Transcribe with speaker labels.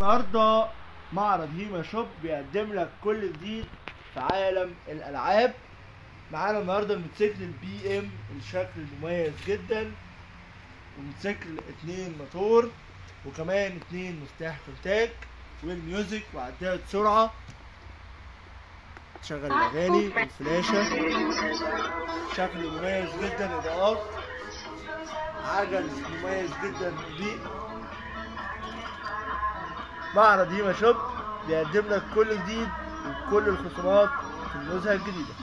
Speaker 1: النهارده معرض هيما شوب بيقدم لك كل جديد في عالم الالعاب معانا النهارده الموتوسيكل البي ام الشكل المميز جدا وموتوسيكل اتنين موتور وكمان اتنين مفتاح كونتاك والميوزك وعداد سرعة تشغل الأغاني والفلاشة شكل مميز جدا إضاءات عجل مميز جدا مضيء معرض هيما شوب بيقدم لك كل جديد وكل الخصومات في النزهة الجديدة